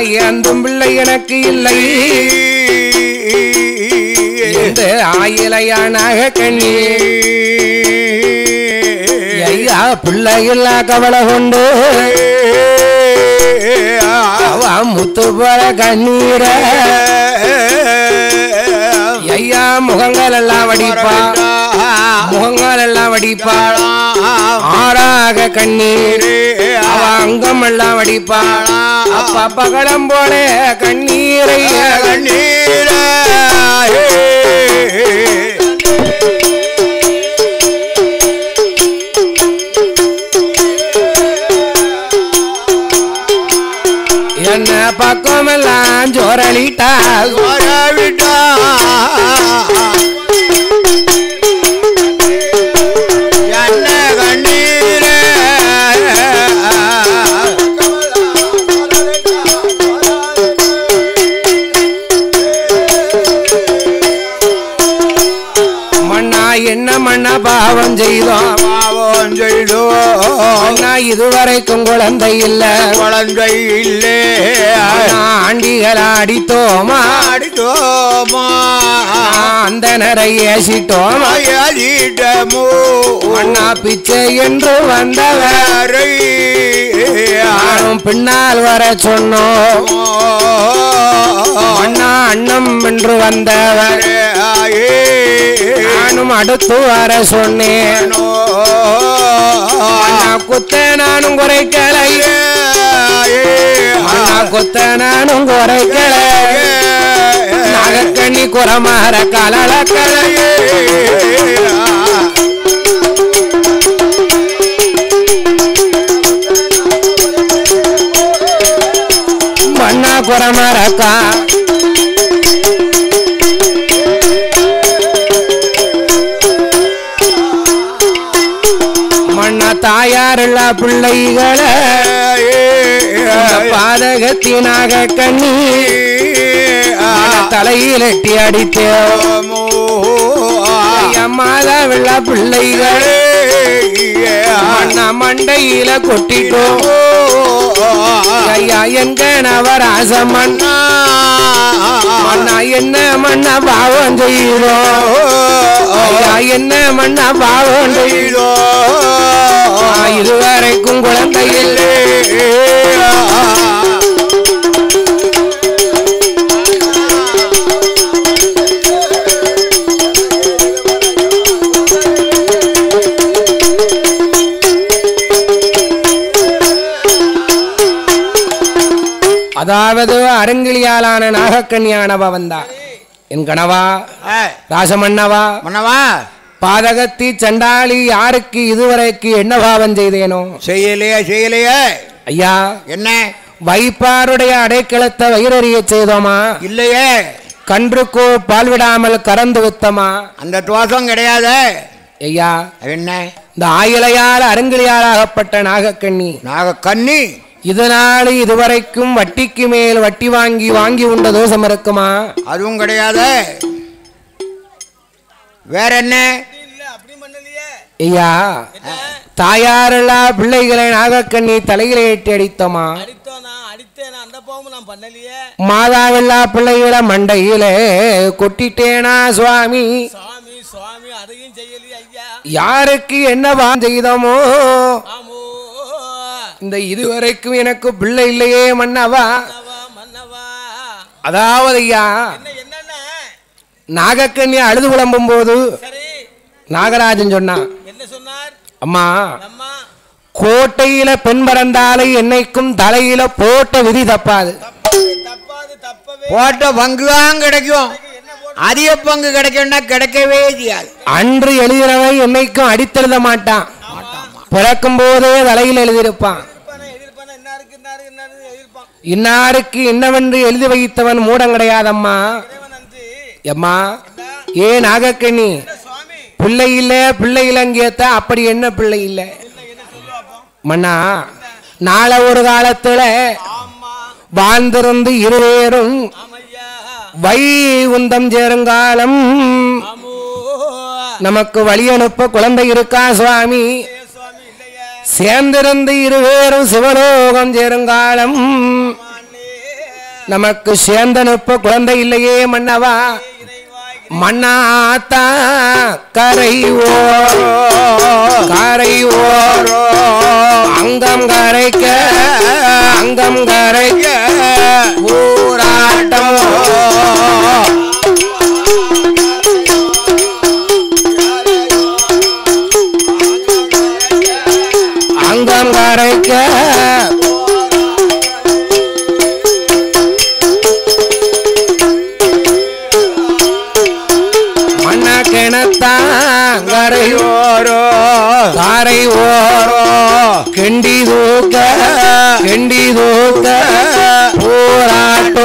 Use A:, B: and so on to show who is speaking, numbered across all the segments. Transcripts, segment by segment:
A: ஏந்தும் பிள்ளை எனக்கு இல்லை இந்த ஆயிலையானாக கண்ணி ஐயா பிள்ளை இல்ல கவலை கொண்டு அவ முத்து போல கண்ணீர ஐயா முகங்கள் எல்லாம் வடிப்பா முகங்கள் எல்லாம் வடிப்பா ஆறாக கண்ணீர் அவ அங்கம் எல்லாம் வடிப்பா அப்ப பகடம் போல கண்ணீரை என்ன பக்கமெல்லாம் ஜோரலிட்டா மண்ணா என்ன மண்ணா பாவம் செய்தோம்
B: பாவம் செய்தோ
A: மண்ணா இதுவரைக்கும் குழந்தை இல்ல
B: குழந்தை இல்லே
A: மண்ணா, ஆண்டிகளை அடித்தோமா
B: அடித்தோமா
A: அந்த நிறைய ஏசிட்டோமா
B: அயலிடமோ
A: மண்ணா பிச்சை என்று வந்தவர் நானும் பின்னால் வர சொன்னோம் மண்ணா அண்ணம் என்று வந்தவர் நானும் அடுத்து வர சொன்னேன் மண்ணா குத்த நானும் குறைக்கலை மண்ணா குத்த நானும் குறைக்கலை நாகக்கண்ணி குரமாற கலளக்கலை மண்ணா குரமாறக்கா மண்ணா தாயாருள்ள பிள்ளைகளை பாதகத்தினாக கண்ணி தலையில் எட்டி அடித்தோம் மாதவிள்ள பிள்ளைகள் மண்ணா மண்டையில கொட்டிட்டோம் ஐயா எங்க நவராசம் மண்ணா மண்ணா என்ன மண்ணா பாவம் செய்கிறோம் ஐயா என்ன மண்ணா பாவம் செய்கிறோம் இதுவரைக்கும் குழந்தை இல்லை அதாவது அருங்கிலியாலான நாகக்கன்யானவ வந்தா என் கணவா ராசமன்னவா
B: மன்னவா
A: பாதகத்தி சண்டாளி யாருக்கு இதுவரைக்கு என்ன பாவம் செய்தேனோ
B: செய்யலையே செய்யலையே
A: ஐயா
B: என்ன
A: வைப்பாருடைய அடைக்கலத்தை வயிறறிய செய்தோமா
B: இல்லையே
A: கன்றுக்கோ பால் விடாமல் கறந்து வித்தமா
B: அந்த தோஷம் கிடையாது
A: ஐயா
B: என்ன
A: இந்த ஆயிலையால் அருங்கிலியாலாகப்பட்ட நாகக்கண்ணி
B: நாக கன்னி
A: இதனால இதுவரைக்கும் வட்டிக்கு மேல் வட்டி வாங்கி வாங்கி உண்ட தோஷம் இருக்குமா
B: அதுவும் கிடையாது வேற என்ன
A: ஐயா தாயாரெல்லாம் பிள்ளைகளை நாகக்கண்ணி தலையில ஏற்றி அடித்தோமா
C: அடித்தோனா அடித்தேனா அந்த பாவம் நான் பண்ணலையே
A: மாதாவெல்லா பிள்ளைகளை மண்டையில கொட்டிட்டேனா சுவாமி
C: சுவாமி சுவாமி அதையும் செய்யலையே ஐயா
A: யாருக்கு என்ன பாவம் செய்தோமோ
C: ஆமோ
A: இந்த இதுவரைக்கும் எனக்கு பிள்ளை இல்லையே மன்னவா
C: மன்னவா மன்னவா
A: அதாவது ஐயா
C: என்ன என்னென்ன
A: நாகக்கண்ணி அழுது புலம்பும் போது
C: சரி
A: நாகராஜன் சொன்னான்
C: என்ன சொன்னார்
A: அம்மா
C: அம்மா
A: கோட்டையில பெண் பிறந்தாலே என்னைக்கும் தலையில போட்ட விதி தப்பாது
C: தப்பாது தப்பாது தப்பவே
B: போட்ட பங்கு தான் கிடைக்கும்
C: என்ன போட்டு
B: அதிக பங்கு கிடைக்கும்னா கிடைக்கவே செய்யாது
A: அன்று எழுதினவன் என்னைக்கும் அடித்தெழுத மாட்டான் பிறக்கும் போதே தலையில் எழுதியிருப்பான்
C: எதிர்ப்பான எதிர்ப்பான இன்னாருக்கு இன்னாரு இன்னாரு எதிர்ப்பான்
A: இன்னாருக்கு இன்னவென்று எழுதி வைத்தவன் மூடம் கிடையாதம்மா
C: இறைவன் நன்றி
A: எம்மா ஏ நாகக்கண்ணி
C: சுவாமி
A: பிள்ளை இல்ல பிள்ளை இல்லங்கேத்த அப்படி என்ன பிள்ளை இல்ல மண்ணா நாளை ஒரு காலத்துல
C: ஆமா
A: வாழ்ந்திருந்து இருவேரும்
C: ஆமையா
A: வை உந்தம் சேருங்காலம்
C: ஆமோ
A: நமக்கு வழி அனுப்ப குழந்தை இருக்கா சுவாமி
C: ஏ சுவாமி இல்லையே
A: சேர்ந்திருந்து இருவேரும் சிவலோகம் சேருங்காலம்
C: அண்ணே
A: நமக்கு சேர்ந்தனுப்ப குழந்தை இல்லையே மன்னவா மன்னாத்தா கரை ஓரோ கரை ஓரோ அங்கம் கரைக்க அங்கம் கரைக்க ஊராட்டம் அங்கம் கரைக்க மண்ண கிணத்தாங்கரை ஓரோ காரை ஓரோ கெண்டி தூக்க கெண்டி தூக்க போராட்டோ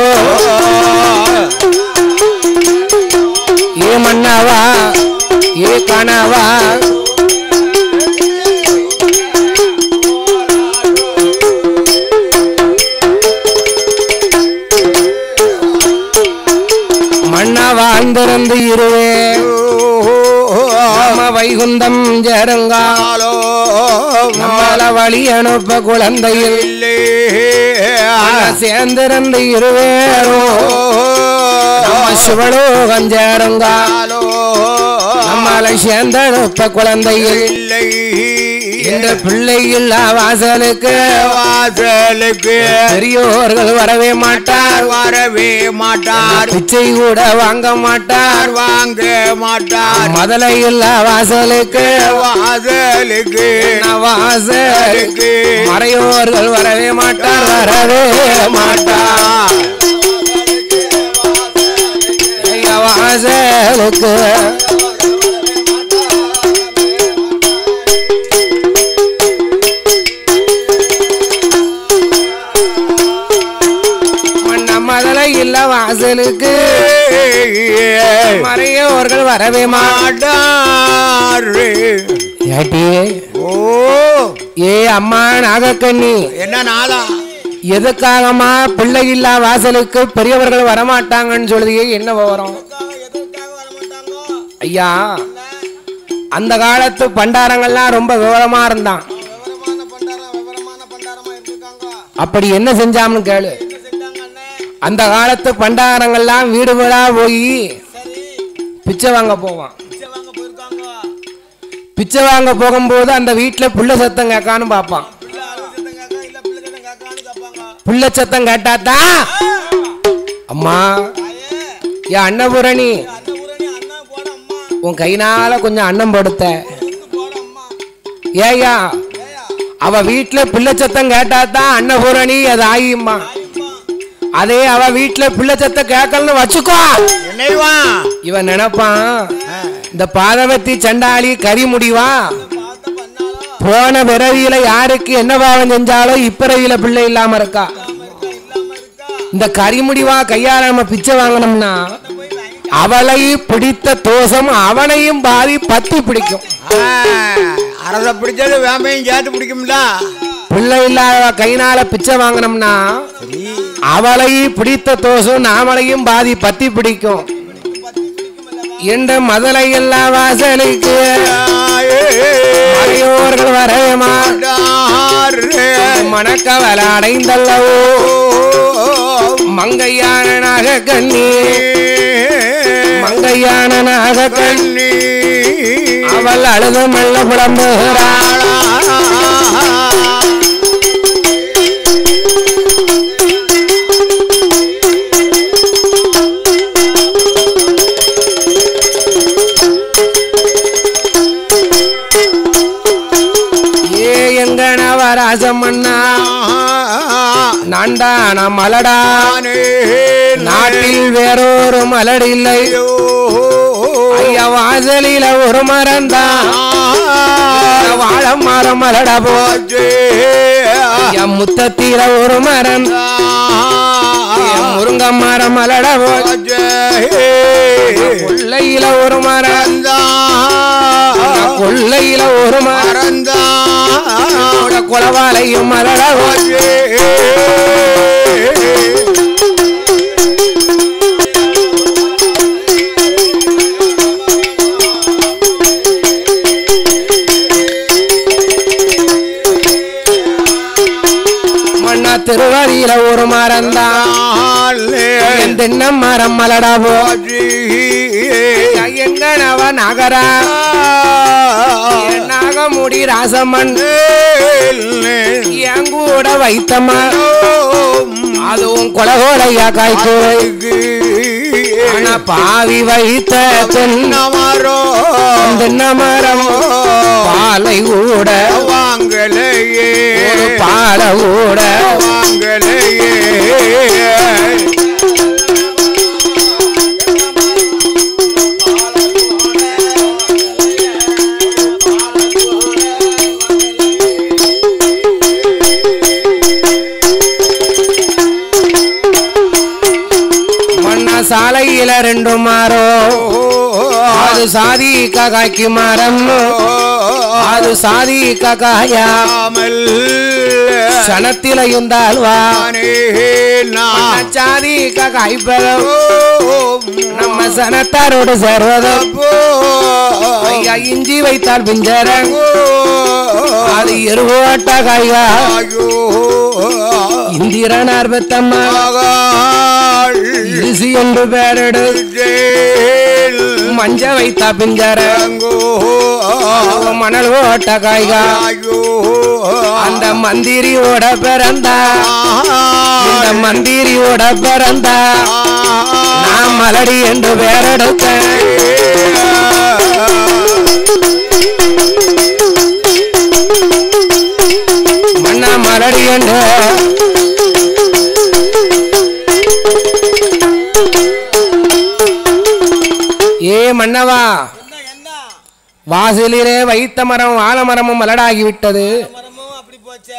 A: ஏ மன்னவா ஏ கனவா மன்னா வாழ்ந்திருந்து இருவே நாம வைகுந்தம் ஜருங்காலோ நம்மள வழி அனுப்ப குழந்தையில் சேர்ந்திருந்து இருவேரோ நம்ம சிவலோகம் சேருங்காலோ நம்மளை சேர்ந்தனுப்ப குழந்தையில் இந்த பிள்ளை இல்லா வாசலுக்கு
B: வாசலுக்கு
A: பெரியோர்கள் வரவே மாட்டார்
B: வரவே மாட்டார்
A: பிச்சை கூட வாங்க மாட்டார்
B: வாங்க மாட்டார்
A: மதலை இல்லா வாசலுக்கு
B: வாசலுக்கு
A: வாசலுக்கு மறையோர்கள் வரவே மாட்டார் வரவே மாட்டார் ஐயா, வாசலுக்கு மன்ன மதலை இல்ல வாசலுக்கு மறையோர்கள் வரவே மாட்டார்
B: மாட்டாரு
A: ஏட்டி
B: ஓ
A: ஏ அம்மா நாகக்கண்ணி
B: என்ன நாளா
A: எதுக்காகமா பிள்ளை இல்லா வாசலுக்கு பெரியவர்கள் வரமாட்டாங்கன்னு சொல்லுதியே என்ன விவரம்
C: எதற்காக வர மாட்டாங்க
A: ஐயா அந்த காலத்து பண்டாரங்கள்லாம் ரொம்ப விவரமா இருந்தான்
C: விவரமான பண்டாரம் விவரமான பண்டாரமா இருந்திருக்காங்க
A: அப்படி என்ன செஞ்சாம்னு கேளு
C: என்ன செஞ்சாங்க அண்ணே
A: அந்த காலத்து பண்டாரங்கள்லாம் வீடு வீடா போய்
C: சரி
A: பிச்சை வாங்க போவான்
C: பிச்சை வாங்க போயிருக்காங்க
A: பிச்சை வாங்க போகும்போது அந்த வீட்டுல புள்ள சத்தம் கேட்கான்னு பார்ப்பான்
C: பிள்ளை அழுவு சத்தம் கேட்கா இல்ல பிள்ளை சத்தம் கேட்கான்னு கேட்பாங்க
A: புள்ள சத்தம் கேட்டாதான் அம்மா
C: ஆயே
A: ஏன் அன்னபூரணி
C: அந்த ஊரணி அண்ணா போட அம்மா
A: உன் கைனால கொஞ்சம் அன்னம் படுத்த
C: வந்து போட அம்மா
A: ஏயா
C: ஏயா
A: அவ வீட்டுல பிள்ளை சத்தம் கேட்டாதான் அன்னபூரணி அது ஆகியும்மா
C: ஆயிப்பா
A: அதே அவ வீட்டுல பிள்ளை சத்தம் கேட்கலன்னு வச்சுக்கோ
B: என்னைவா
A: இவன் நினைப்பான் இந்த பாதவத்தி சண்டாளி கறி முடிவா
C: பார்த்த பண்ணாலும்
A: போன பிறவியில யாருக்கு என்ன பாவம் செஞ்சாலோ இப்பிறவியில பிள்ளை இல்லாம இருக்கா
C: இல்லாம இருக்கா
A: இந்த கரிமுடிவா கையால நம்ம பிச்சை வாங்கினோம்னா
C: போய் வாங்கி
A: அவளை பிடித்த தோஷம் அவனையும் பாதி பத்தி பிடிக்கும்
B: அரச பிடிச்சது வேமையும் சேர்த்து பிடிக்கும்ல
A: பிள்ளை இல்லாத கைனால பிச்சை வாங்கினோம்னா அவளை பிடித்த தோஷம் நாமளையும் பாதி பத்தி பிடிக்கும் என்ற மதலை எல்லா வாசலுக்கு மறையோர்கள் வரவேமா மணக்கவல அடைந்தல்லவோ மங்கையான நாக கண்ணி மங்கையான நாக கண்ணி அவள் அழுது மெல்ல புலம்புகிறாள் ஏ எங்க நவராசமண்ணா நான்டா மலடா நாட்டில் வேறொரு மலடு இல்லை ஐயா வாசலில ஒரு மரம்தான் வாழ மரம் மலட போச்சு என் முத்தத்தில ஒரு மரம் என் முருங்க மரம் மலட போச்சு கொள்ளையில ஒரு மரம் கொள்ளையில ஒரு மரம் குளவாலையும் மலட போச்சு மண்ணா திருவடியில ஒரு மரம்தான் என் தென்னை மரம் மலடாவோ எங்கனவ நகரா என் நாகமுடி ராசம்மன் என் கூட வைத்தம்மா அதுவும் கொலகோலையா காய்ச்சோரை ஆனா பாவி வைத்த தென்னை தென்னை மரம் பாலை கூட
B: வாங்கலையே
A: ஒரு பால கூட
B: வாங்கலையே
A: மண்ண சாலையில ரெண்டு மாறம் அது சாதி காக்காய்க்கு மரம் அது சாதி காக்காயா
B: அமல்
A: சனத்தில இருந்தால்வா
B: நானே நான்
A: சாதி காக்காய் பெறும் நம்ம சனத்தாரோடு சேர்வதும் ஐயா இஞ்சி வைத்தால் பிஞ்சரங் அது எருவோட்ட காய்கா இந்திரனார் பெத்தம்மா இரிசி என்று பேரெடு மஞ்ச வைத்தா பிஞ்சரங் மணல் ஓட்ட காய்கா அந்த மந்திரியோட பிறந்தா இந்த மந்திரியோட பிறந்தா நான் மலடி என்று பேரெடுத்தேன் மன்னா மலடி என்று ஏ மன்னவா
C: என்ன என்ன
A: வாசலிலே வைத்த மரம் ஆலமரமும் மலடாகி விட்டது
C: மரமும் அப்படி போச்சே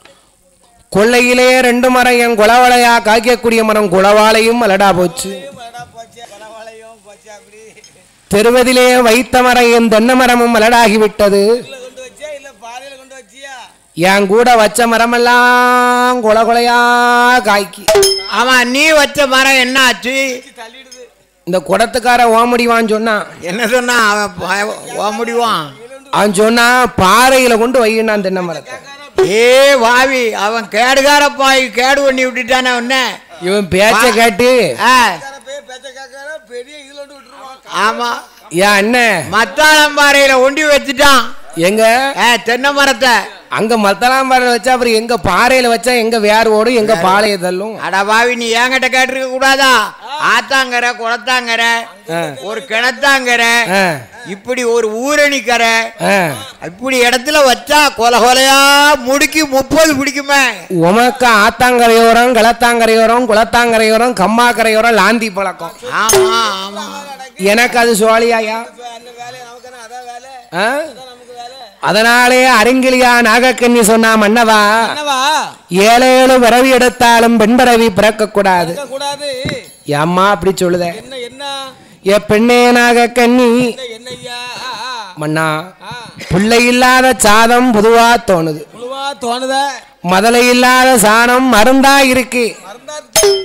A: கொள்ளையிலே ரெண்டு மரம் என் குளவளையா காய்க்கக்கூடிய மரம் குளவாளையும் மலடா போச்சு
C: மரடா போச்சே பரவாயில்லையும் போச்சே அப்படி
A: தெருவதிலே வைத்த மரம் என் தென்னை மரமும் மலடாகி விட்டது
C: உள்ள கொண்டு வச்சியா இல்ல பாறையில கொண்டு வச்சியா
A: என் கூட வச்ச மரமெல்லாம் குல குலையா காய்க்கி
B: ஆமா நீ வச்ச மரம் என்ன ஆச்சு
C: தள்ளிடுது
A: இந்த குடத்துக்கார ஓமடிவான்னு சொன்னான்
B: என்ன சொன்னா அவன் பய- ஓ முடிவான்
A: அவன் சொன்னா பாறையில கொண்டு வையினான் தென்னை மரத்தை
B: ஏ வாவி அவன் கேடுகார பாய் கேடு பண்ணி விட்டுட்டானே உன்ன
A: இவன் பேச்ச கேட்டு
B: ஆ,
C: போய் பேச்ச கேட்கற பெரிய இதுல கொண்டு விட்டுருவான்
B: ஆமா
A: என் அண்ணன்
B: மத்தாளம்பாறையில ஒண்டி வச்சுட்டான்
A: எங்க
B: ஏ, தென்னை மரத்தை
A: அங்க மத்தலாம் பாறையில வச்சா அப்புறம் எங்க பாறையில வச்சா எங்க வேர் ஓடும் எங்க பாளைய தள்ளும்
B: அட பாவி நீ என்கிட்ட கேட்டிருக்க கூடாதா ஆத்தாங்கர குளத்தாங்கர ஒரு கிணத்தாங்கர
A: ஆ,
B: இப்படி ஒரு ஊரணிக்கர
A: ஆ.
B: இப்படி இடத்துல வச்சா கொலை கொலையா முடுக்கி முப்பது பிடிக்குமே
A: உமக்கு ஆத்தாங்கரையோரம் களத்தாங்கரையோரம் குளத்தாங்கரையோரம் கம்மாக்கரையோரம் லாந்தி பழக்கம்
B: ஆமா ஆமா
A: எனக்கு அது சோழியாயா
C: அந்த வேலையை நமக்கு என்ன அதான் வேலை
A: ஆ?
C: அதான் நமக்கு வேலை
A: அதனாலே அருங்கிலியா நாகக்கண்ணி சொன்னா மன்னவா
C: என்னவா
A: ஏழு ஏழு பிறவி எடுத்தாலும் பெண் பிறவி பிறக்க கூடாது
C: இருக்க கூடாது
A: ஏம்மா அப்படி சொல்லுத
C: என்ன என்ன
A: ஏ பெண்ணே நாகக்கண்ணி
C: என்ன என்ன ஐயா ஆ, ஆ.
A: மன்னா
C: ஆ,
A: பிள்ளை இல்லாத சாதம் பொதுவா தோணுது
C: முழுவா தோணுத
A: முதலை இல்லாத சாணம் மருந்தா இருக்கு
C: மறந்தா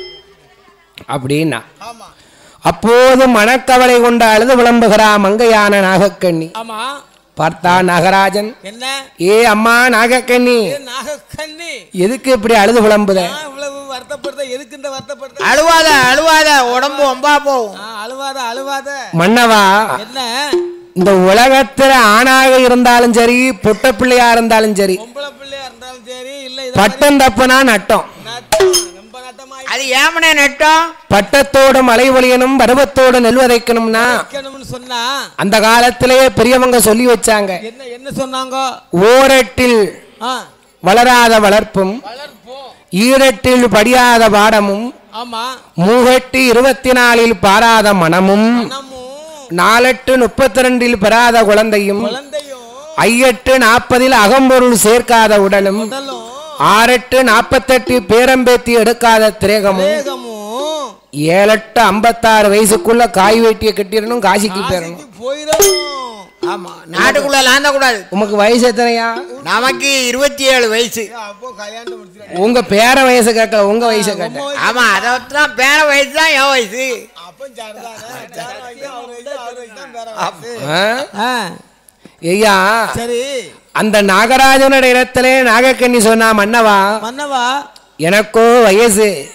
A: அப்படின்னா
C: ஆமா
A: அப்போது மனக்கவலை கொண்டு அழுது விளம்புகிறா மங்கையான நாகக்கண்ணி
C: ஆமா
A: பார்த்தா நாகராஜன்
C: என்ன
A: ஏ அம்மா நாகக்கண்ணி
C: ஏ நாகக்கண்ணி
A: எதுக்கு இப்படி அழுது விளம்புத
C: நான் இவ்வளவு வருத்தப்படுத்த எதுக்கு இந்த வருத்தப்படுத்த
B: அழுவாத அழுவாத உடம்பு ஒம்பா போகும்
C: ஆ, அழுவாத அழுவாத
A: மன்னவா
C: என்ன
A: இந்த உலகத்துல ஆணாக இருந்தாலும் சரி பொட்ட பிள்ளையா இருந்தாலும் சரி
C: பொம்பளை பிள்ளையா இருந்தாலும் சரி இல்ல இத
A: பட்டம் தப்புனா நட்டம்
C: நட்டம் ரொம்ப நட்டமாய்
B: அது ஏமனே நெட்டோம்
A: பட்டத்தோடு மலை ஒளியணும் பருவத்தோடு நெல் விதைக்கணும்னா
C: வைக்கணும்னு சொன்னா
A: அந்த காலத்திலேயே பெரியவங்க சொல்லி வச்சாங்க
C: என்ன என்ன சொன்னாங்க
A: ஓரட்டில்
C: ஆ
A: வளராத வளர்ப்பும்
C: வளர்ப்போம்
A: ஈரட்டில் படியாத பாடமும்
C: ஆமா
A: மூகட்டு இருபத்தி நாலில் பாராத மனமும்
C: நமமும்
A: நாலெட்டு முப்பத்தி ரெண்டில் பெறாத குழந்தையும்
C: குழந்தையும்
A: ஐயெட்டு நாற்பதில் அகம்பொருள் சேர்க்காத உடலும்
C: உடலும்
A: ஆறெட்டு நாற்பத்தெட்டு பேரம்பேத்தி எடுக்காத திரேகமும்
C: வேகமும்
A: ஏழெட்டு ஐம்பத்தாறு வயசுக்குள்ள காய் வெட்டிய கட்டிடணும் காசிக்கு போயிடணும்
C: போயிடும்
B: ஆமா நாட்டுக்குள்ள லாந்த கூடாது
A: உமக்கு வயசு எத்தனையா
B: நமக்கு இருபத்தி ஏழு வயசு
C: அப்போ கல்யாணம் முடிச்சிருக்கேன்
A: உங்க பேர வயசு கேட்கல உங்க வயசு கேட்ட
B: ஆமா அதை தான் பேர வயசு தான் என் வயசு
C: அப்போ சரிதானே பேர வயசு, அவர் வயசு, அவர் வயசு தான் பேர வயசு.
A: ஆ?
C: ஆ,
A: ஐயா
C: சரி
A: அந்த நாகராஜனுடைய இடத்திலே நாகக்கண்ணி சொன்னா மன்னவா
C: மன்னவா
A: எனக்கோ வயசு
C: ஆ,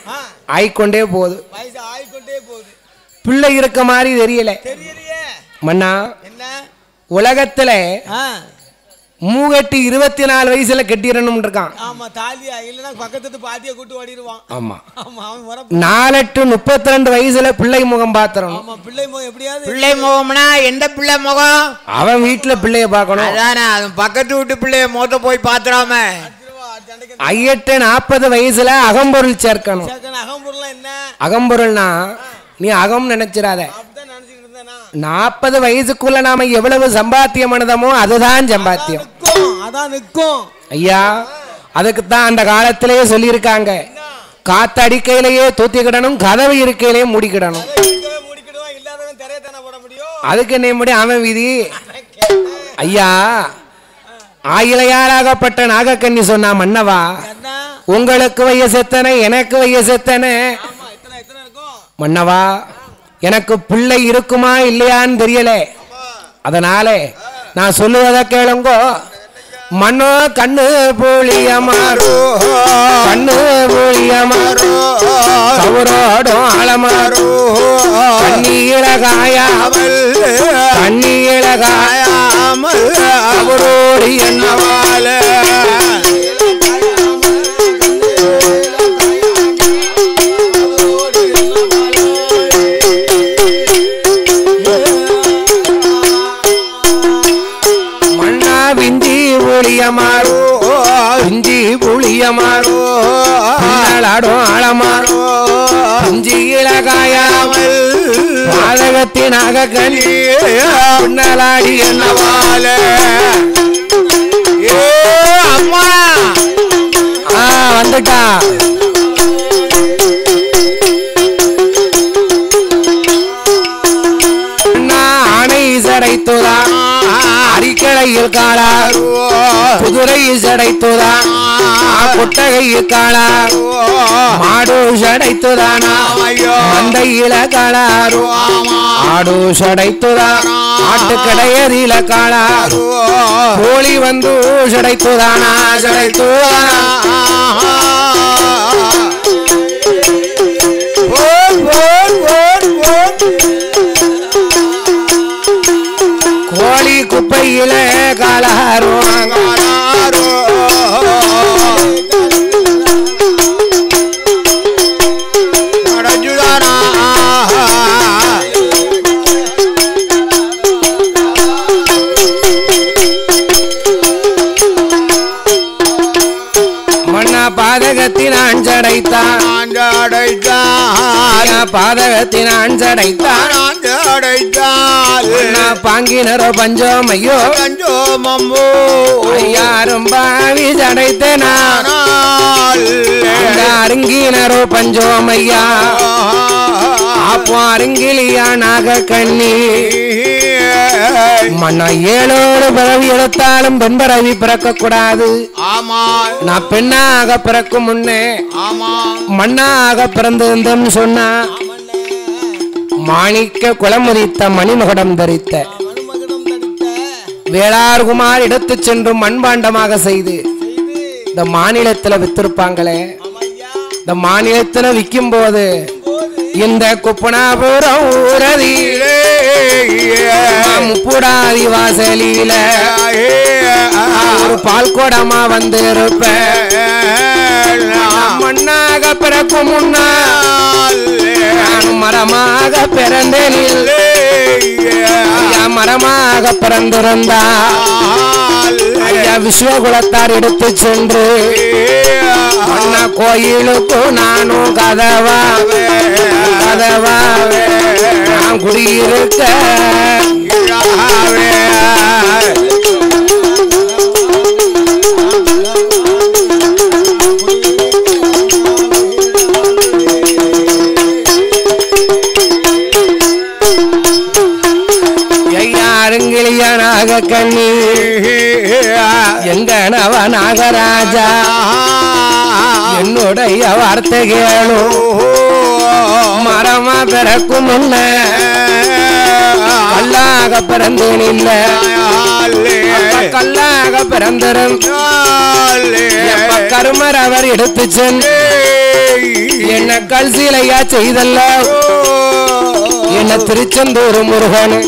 A: ஆயிக்கொண்டே போகுது
C: வயசு ஆயிக்கொண்டே போகுது
A: பிள்ளை இருக்க மாதிரி தெரியல
C: தெரியலையே
A: மன்னா
C: என்ன
A: உலகத்துல
C: ஆ
A: மூகட்டி இருபத்தி நாலு வயசுல கட்டிடணும் இருக்கான்
C: ஆமா தாலியா இல்லைன்னா பக்கத்து பாட்டியை கூட்டு ஓடிடுவான்
A: ஆமா
C: ஆமா அவன் வர
A: நாலு டு முப்பத்தி ரெண்டு வயசுல பிள்ளை முகம் பாத்திரணும்
C: ஆமா பிள்ளை மோ எப்படியாவது
B: பிள்ளை முகம்னா எந்த பிள்ளை முகம்
A: அவன் வீட்டுல பிள்ளைய பார்க்கணும்
B: அதானே அது பக்கத்து வீட்டு பிள்ளைய மொத்த போய் பாத்துறாம
C: அடிச்சிருவா, தண்டைக்கு
A: ஐயட்டு நாற்பது வயசுல அகம்பொருள் சேர்க்கணும்
C: சேர்க்கணும் அகம்பொருள்லாம் என்ன
A: அகம்பொருள்னா நீ அகம் நினைச்சிடாத
C: அப்படிதான் நினைச்சுக்கிட்டு இருந்தேனா
A: நாற்பது வயசுக்குள்ள நாம எவ்வளவு சம்பாத்தியம் பண்ணதமோ அதுதான் சம்பாத்தியம்
C: நிற்கும் அதான் நிற்கும்
A: ஐயா அதுக்கு தான் அந்த காலத்திலேயே சொல்லியிருக்காங்க காத்தடிக்கையிலேயே தூத்திக்கிடணும் கதவு இருக்கையிலேயே மூடிக்கிடணும்
C: அதை இருக்கவே மூடிக்கிடுவான் இல்லாதவன் திரையை தானே போட முடியும்
A: அதுக்கு என்ன முடி அவன் விதி ஐயா ஆயிலையாராகப்பட்ட நாகக்கண்ணி சொன்னா மன்னவா
C: என்ன
A: உங்களுக்கு வயசெத்தனை எனக்கு வயசெத்தனை
C: ஆமா இத்தனை எத்தனை இருக்கும்
A: மன்னவா எனக்கு பிள்ளை இருக்குமா இல்லையான்னு தெரியல அதனால நான் சொல்லுவத கேளுங்கோ மண்ணோ கண்ணு புளிய மாறோ கண்ணு புளிய மாறோ கவரோடும் ஆழமாறோ கண்ணீர காயாமல் கண்ணீர காயாமல் அவரோடு என்னவால மண்ணா விஞ்சி புளிய மாறோ விஞ்சி புளிய மாறோ ஆளாடும் ஆழமாறோ இஞ்சி இலகாயாமல் பாதகத்தினாக கனி பின்னலாடி என்னவால
B: ஏ அம்மா
A: ஆ வந்துட்டா அண்ணா ஆணை சடைத்துதா அரிக்கடையில் காளா குதிரை சடைத்துதா கொட்டகையில் காளா மாடு சடைத்துதானா மந்தையில காளாரு ஆடு சடைத்துதா ஆட்டுக்கடையரில காளாரு கோழி வந்து சடைத்துதானா சடைத்துதானா
B: ஓட் ஓட் ஓட் ஓட்
A: கோழி குப்பையில காளாருவாங்க மன்னா பாதகத்தின் அஞ்சடைத்தான் பாதகத்தின் அஞ்சடைத்தான் மன்னா பாங்கினரோ பஞ்சம் ஐயோ ஐயாரும் பாவி சடைத்தனா அந்த அருங்கினரோ பஞ்சோம் ஐயா அப்போ அருங்கிலியா நாக கண்ணி மன்னா ஏழோடு பிறவி எடுத்தாலும் பெண் பிறவி பிறக்க கூடாது
B: ஆமா
A: நான் பெண்ணாக பிறக்கும் முன்னே
B: ஆமா
A: மண்ணாக பிறந்திருந்தேன்னு சொன்னா மாணிக்க குளமுதித்த மணிமகுடம் தரித்த
C: மனுமகனம் தடுத்த
A: வேளார்குமார் எடுத்துச் சென்று மண்பாண்டமாக செய்து இந்த மாநிலத்துல வித்திருப்பாங்களே
C: ஆமையா
A: இந்த மாநிலத்துல விற்கும் போது இந்த குப்பனாபுரம் ஊரதியிலே முப்புடாதி வாசலில ஒரு பால் குடமா வந்து இருப்பேன் மண்ணாக பிறக்கும் முன்னால் நான் மரமாக பிறந்தேனில் ஐயா மரமாக பிறந்திருந்தா ஐயா விஸ்வகுலத்தார் எடுத்து சென்று அண்ணா கோயிலுக்கு நானும் கதவா கதவா நான் குடியிருக்க ஐயா அருங்கிலியனாக கண்ணி எங்க நவ நாகராஜா என்னுடைய வார்த்தை கேளு மரமா பிறக்கும் முன்ன கல்லாக பிறந்தேன் இல்ல கல்லாக பிறந்திரும் எப்ப கருமர் அவர் எடுத்து சென்று என்ன கல் சீலையா செய்தல்ல என்ன திருச்செந்தூர் முருகன்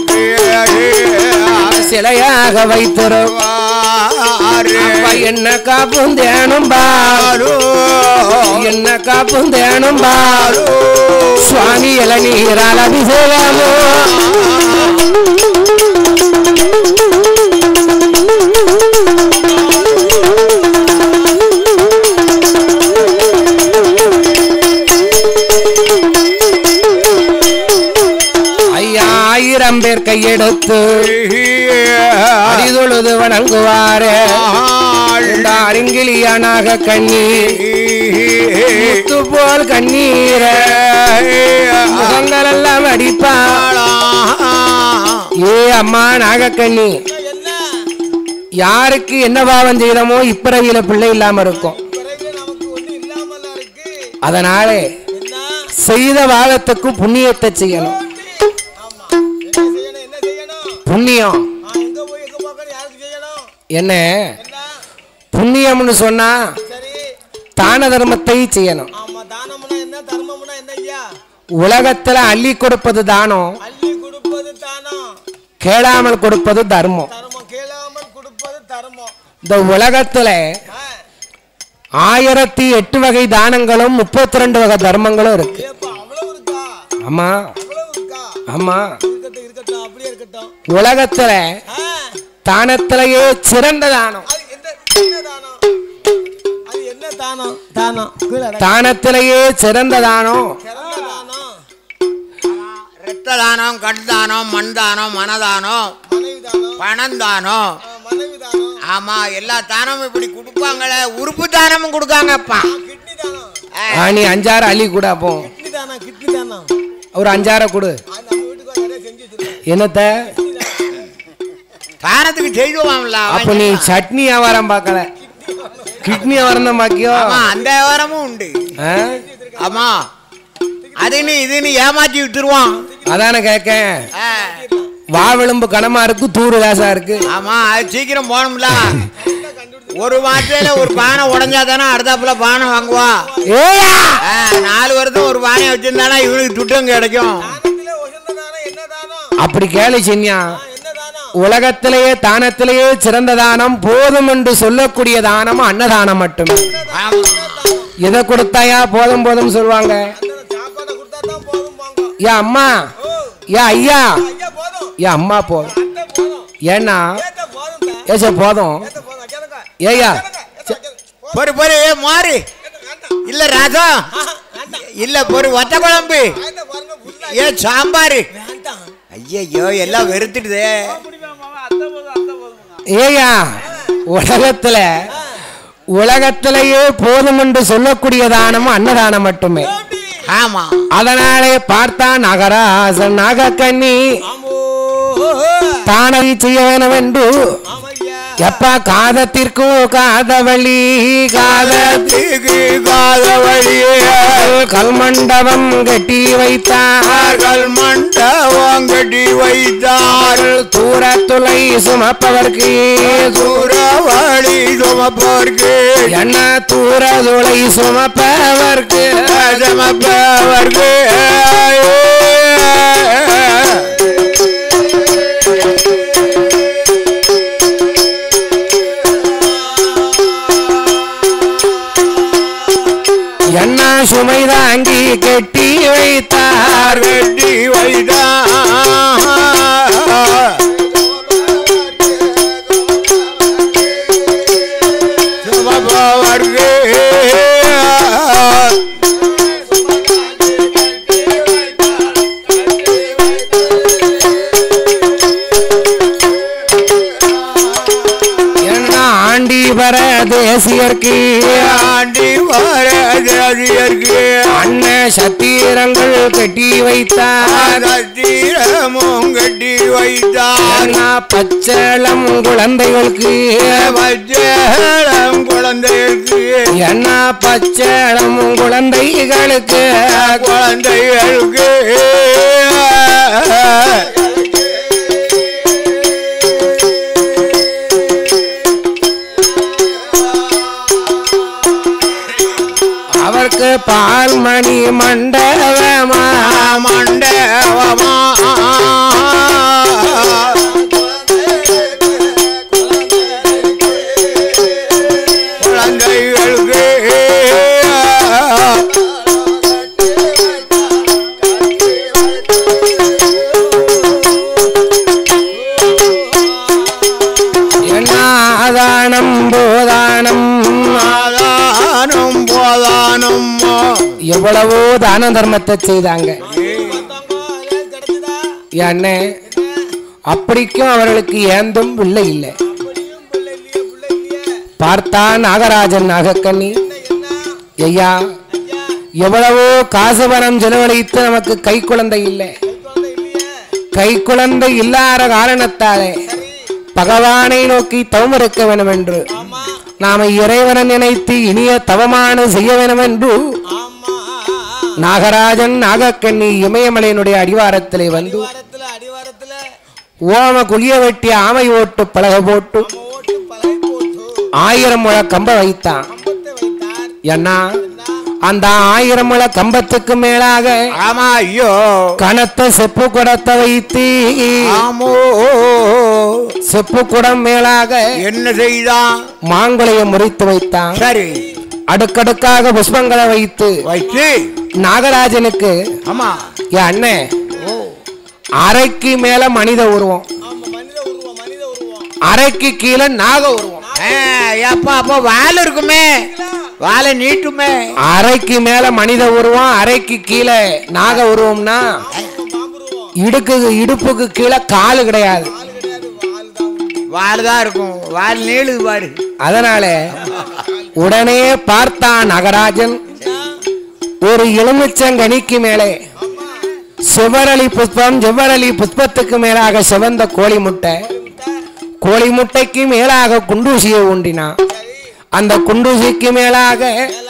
A: சிலையாக வைத்திரும் அப்ப என்ன காப்பும் தேனும் பாரு என்ன காப்பும் தேனும் பாரு சுவாமி இளநீரால் அபிஷேகமோ ஐயா ஆயிரம் பேர் கையெடுத்து அடிதொழுது வணங்குவாரே இந்த அருங்கிலியானாக கண்ணீர் முத்து போல் கண்ணீர முகங்கள் எல்லாம் அடிப்பா ஏ அம்மா நாகக்கண்ணி
C: என்ன
A: யாருக்கு என்ன பாவம் செய்தமோ இப்பிறவியில பிள்ளை இல்லாம இருக்கும்
C: பிறகு நமக்கு ஒண்ணு இல்லாமல இருக்கு
A: அதனால
C: என்ன
A: செய்த பாவத்துக்கு புண்ணியத்தை செய்யணும்
C: ஆமா என்ன செய்யணும் என்ன செய்யணும்
A: புண்ணியம்
C: ஆ, எங்க போய் எங்க பார்க்கணும் யாருக்கு செய்யணும்
A: என்ன
C: என்ன
A: புண்ணியம்னு சொன்னா
C: சரி
A: தான தர்மத்தை செய்யணும்
C: ஆமா தானம்னா என்ன தர்மம்னா என்ன ஐயா
A: உலகத்துல அள்ளி கொடுப்பது தானம்
C: அள்ளி கொடுப்பது தானம்
A: கேளாமல் கொடுப்பது தர்மம்
C: தர்மம் கேளாமல் கொடுப்பது தர்மம்
A: இந்த உலகத்துல
C: ஆ,
A: ஆயிரத்தி எட்டு வகை தானங்களும் முப்பத்தி ரெண்டு வகை தர்மங்களும் இருக்கு
C: ஏப்பா அவ்வளவு இருக்கா
A: ஆமா
C: அவ்வளவு இருக்கா
A: ஆமா
C: இருக்கட்டும் இருக்கட்டும் அப்படியே இருக்கட்டும்
A: உலகத்துல
C: ஆ,
A: தானத்திலேயே சிறந்த தானம்
C: அது என்ன என்ன தானம் அது என்ன தானம் தானம் கீழே அடக்கு.
A: தானத்திலேயே சிறந்த தானம்
C: சிறந்த தானம்
B: ரத்த தானம் கண் தானம் மண் தானம் மனதானம்
C: மனைவி தானம்
B: பணம் தானம்
C: ஆ, மனைவி தானம்
B: ஆமா எல்லா தானமும் இப்படி கொடுப்பாங்களே உறுப்பு தானமும் கொடுக்காங்கப்பா
C: ஆ, கிட்னி தானம்
A: ஆ, நீ அஞ்சாறு அள்ளி கூட அப்போ
C: கிட்னி தானம் கிட்னி தானம்
A: ஒரு அஞ்சாறு கொடு
C: அது நம்ம வீட்டுக்கு நிறைய செஞ்சு வச்சிருக்கோம்
A: என்னத்த
B: தானத்துக்கு செய்துவாங்கல்ல
A: அப்ப நீ சட்னி வியாபாரம் பார்க்கல கிட்னி வியாபாரம் தான் பாக்கியோ
B: ஆமா அந்த விவரமும் உண்டு
A: ஆ?
B: ஆமா அதுன்னு இதுன்னு ஏமாத்தி விட்டுருவான்
A: அதானே கேட்கேன்
B: ஆ,
A: வாவெலும்பு கனமா இருக்கு தூரு வேசா இருக்கு
B: ஆமா அது சீக்கிரம் போகணும்ல ஒரு மாசத்துல ஒரு பானை உடஞ்சா தானே அடுத்தாப்புல பானை வாங்குவா
A: ஏயா
B: ஆ, நாலு வருஷம் ஒரு பானையை வச்சிருந்தானா இவனுக்கு துட்டம் கிடைக்கும்
C: தானத்திலே உயர்ந்த தானம் என்ன தானம்
A: அப்படி கேளு சென்யா
C: ஆ, என்ன தானம்
A: உலகத்திலேயே தானத்திலேயே சிறந்த தானம் போதும் என்று சொல்லக்கூடிய தானம் அன்னதானம் மட்டுமே
B: ஆமா.
A: எதை கொடுத்தாயா போதும் போதும் சொல்லுவாங்க
C: அந்த சாப்பாடை கொடுத்தா தான் போதும் வாங்க
A: ஏ அம்மா
C: ஓ
A: ஏ ஐயா
C: ஐயா போதும்
A: ஏ அம்மா போதும்
C: அத்தை போதும்
A: ஏன்னா
C: ஏத்த போதும் தான்
A: ஏச போதும்
C: ஏத்த போதும் கேளுங்க
A: ஏய்யா
C: கேளுங்க ஏத்த கேளுங்க
B: பொறு பொறு ஏ மாறி
C: ஏத்த வேண்டாம்
B: இல்ல ரசம்
C: ஆஹா, வேண்டாம்
B: இல்ல பொறு ஒத்த குழம்பு
C: ஆயத்த பாருங்க புல்லா
B: ஏ சாம்பார்
C: வேண்டாம்
B: ஐயையோ எல்லாம் வெறுத்துடுதே
A: ஏயா உலகத்துல உலகத்திலேயே போதும் என்று சொல்லக்கூடிய தானம் அன்னதானம் மட்டுமே
C: எப்படி
B: ஆமா
A: அதனாலே பார்த்தா நகராசன் நாகக்கண்ணி
C: ஆமோ
A: தானவி செய்ய வேணும் என்று
C: ஆமையா
A: எப்பா காதத்திற்கோ காதவழி காதத்திற்கு காதவழியே கல்மண்டபம் கட்டி வைத்தார்கள்
B: மண்டபம் கட்டி வைத்தார்
A: தூரத்துளை சுமப்பவர்க்கு
B: சூறாவளி சுமப்பவர்க்கு
A: என்ன தூரதுளை சுமப்பவர்க்கு
B: சுமப்பவர்க்கு
A: என்ன சுமை தாங்கி கட்டி வைத்தார்
B: கட்டி வைத்தார் சுமப்பவர்க்கு
A: என்ன ஆண்டி பர தேசியர்க்கு
B: ஆண்டி வரதற்கு
A: அண்ண சத்திரங்கள் கட்டி வைத்தார்
B: தீரமும் கட்டி வைத்தார்
A: என்ன பச்சளம் குழந்தைகளுக்கு
B: பச்சேளம் குழந்தைக்கு
A: என்ன பச்சளம் குழந்தைகளுக்கு
B: குழந்தைகளுக்கு
A: அவருக்கு பா மணி மண்டபமா
B: மண்டபமா குழந்தைகளுக்கு
A: என்னாதானம் போதானம்
B: ஆதானம் போதானம்
A: எவ்வளவோ தான தர்மத்தை செய்தாங்க அண்ணே அப்படிக்கும் அவர்களுக்கு ஏந்தும் பிள்ளை இல்லை பார்த்தா நாகராஜன் நாகக்கண்ணி ஐயா எவ்வளவோ காசு பணம் செலவழித்து நமக்கு கை குழந்தை இல்லை கை குழந்தை இல்லாத காரணத்தாலே பகவானை நோக்கி தவம் இருக்க வேண்டும் என்று நாம இறைவனை நினைத்து இனிய தவமான செய்ய வேண்டும் என்று நாகராஜன் நாகக்கண்ணி இமயமலையினுடைய அடிவாரத்திலே வந்து
C: அடிவாரத்துல அடிவாரத்துல
A: ஓம குளிய வெட்டி ஆமை ஓட்டு பலக போட்டு
C: ஓட்டு பழை போட்டு
A: ஆயிரம் முழ கம்ப வைத்தான்
C: கம்பத்தை வைத்தார்
A: ஏன்னா அந்த ஆயிரம் முழ கம்பத்துக்கு மேலாக
B: ஆமா ஐயோ
A: கனத்த செப்பு குடத்தை வைத்து
B: ஆமோ
A: செப்பு குடம் மேலாக
B: என்ன செய்தான்
A: மாங்குளையை முறித்து வைத்தான்
B: சரி
A: அடுக்கடுக்காக புஷ்பங்களை வைத்து
B: வைத்து
A: நாகராஜனுக்கு
B: ஆமா
A: என் அண்ணன் அரைக்கு மேல மனித உருவம்
C: ஆமா மனித உருவம் மனித உருவம்
A: அரைக்கு கீழே நாக உருவம்
B: ஆ, அப்பா அப்போ வால் இருக்குமே வாலை நீட்டுமே
A: அரைக்கு மேல மனித உருவம் அரைக்கு கீழே நாக உருவம்னா
C: பாம்புருவம்
A: இடுக்கு இடுப்புக்கு கீழே காலு கிடையாது
C: ஆள் கிடையாது வால் தான் உண்டு
B: வால் தான் இருக்கும் வால் நீளுது பாரு
A: அதனால உடனே பார்த்தான் நாகராஜன் ஒரு எலுமிச்சங்கனிக்கு மேலே சிவரளி புஷ்பம் செவ்வரளி புஷ்பத்துக்கு மேலாக சிவந்த கோழி முட்டை கோழி முட்டைக்கு மேலாக குண்டூசியை ஊண்டினான் அந்த குண்டூசிக்கு மேலாக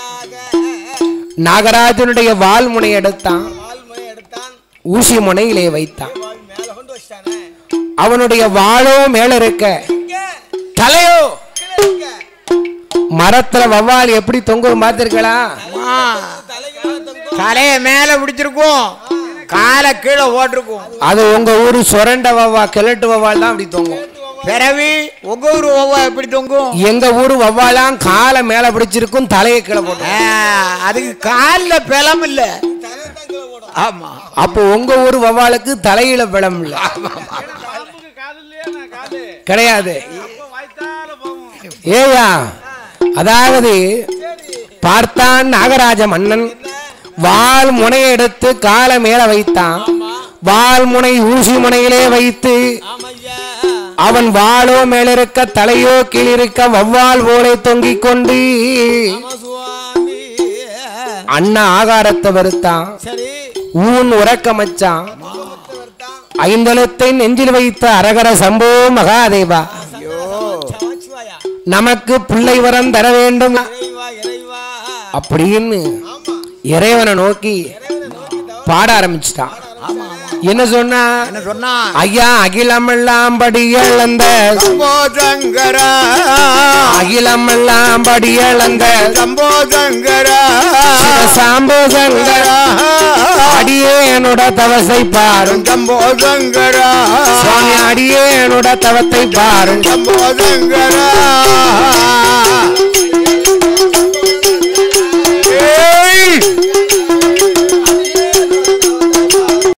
A: நாகராஜனுடைய வால் முனை எடுத்தான்
C: வால் முறை எடுத்தான்
A: ஊசி முனையிலே வைத்தான்
C: வால் மேல கொண்டு வச்சிட்டானே
A: அவனுடைய வாளோ மேல இருக்க
C: இங்க
A: தலையோ
C: கீழே இங்க
A: மரத்துல வவ்வால் எப்படி தொங்கும் பார்த்திருக்கலா
B: ஆமா.
C: தலைக்கு மேல தொங்கும்
B: தலைய மேல பிடிச்சிருக்கும் காலை கீழே போட்டிருக்கும்
A: அது உங்க ஊரு சுரண்ட வவ்வா கிழட்டு வவ்வால் தான் அப்படி தொங்கும்
B: பிறவி உங்க ஊர் ஒவ்வொரு எப்படி தொங்கும்
A: எங்க ஊரு வவ்வாலாம் காலை மேல பிடிச்சிருக்கும் தலையை கீழே போட்டு
B: ஆ, அதுக்கு காலில் பிளம் இல்ல
C: தலை தான் கீழே போடும்
B: ஆமா
A: அப்போ உங்க ஊர் வவ்வாலுக்கு தலையில பலம் இல்ல கிடையாது ஏயா அதாவது பார்த்தான் நாகராஜ மன்னன் வால் முனையை எடுத்து காலை மேல வைத்தான் வால் முனை ஊசி முனையிலே வைத்து
C: ஆமையா
A: அவன் வாளோ மேலிருக்க தலையோ கீழிருக்க வவ்வால் போலே தொங்கிக் கொண்டு
C: ஆமா சுவாமி
A: அண்ணா ஆகாரத்தை வெறுத்தான்
C: சரி
A: ஊன் உறக்கமச்சான்
C: வருத்தான்
A: ஐந்தலத்தை நெஞ்சில் வைத்த அரகர சம்போ மகாதேவா
C: சமச்சுவாயா
A: நமக்கு பிள்ளை வரம் தர வேண்டும்
C: இறைவா இறைவா
A: அப்படின்னு
C: ஆமா
A: இறைவனை நோக்கி பாட ஆரம்பிச்சிட்டான் என்ன சொன்னா
B: என்ன சொன்னா
A: ஐயா அகிலமெல்லாம் படி இழந்த
B: சம்போ சங்கரா
A: அகிலமெல்லாம் படி இழந்த
B: சம்போ சங்கரா
A: சாம்போ சங்கரா அடியேனோட தவசை பாரும்
B: சம்போ சங்கரா
A: சுவாமி அடியேனோட தவத்தை பாரும்
B: சம்போ சங்கரா